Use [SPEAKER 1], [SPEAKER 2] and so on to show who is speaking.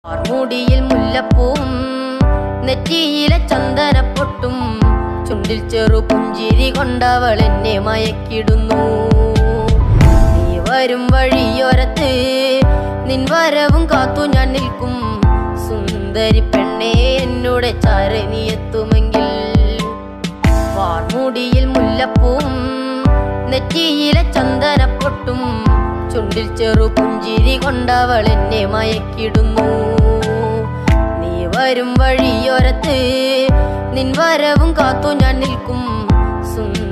[SPEAKER 1] മുടിയിൽ മുല്ലപ്പൂവും നെറ്റിയിലെ ചന്ദനപ്പൊട്ടും ചുണ്ടിൽ ചെറു പുഞ്ചിരി കൊണ്ടവൾ എന്നെ മയക്കിടുന്നു നീ വരും വഴിയോരത്ത് നിൻ വരവും കാത്തു ഞാൻ നിൽക്കും സുന്ദരി പെണ്ണേ എന്നോട് ചാര നീ എത്തുമെങ്കിൽ വാർമുടിയിൽ മുല്ലപ്പൂവും നെറ്റിയിലെ ചന്ദനപ്പൊട്ടും ചുണ്ടിൽ ചെറു പുഞ്ചിരി കൊണ്ടവൾ എന്നെ മയക്കിടുന്നു നീ വരും വഴിയോരത്ത് നിൻ വരവും കാത്തു ഞാൻ നിൽക്കും സുന്ദരി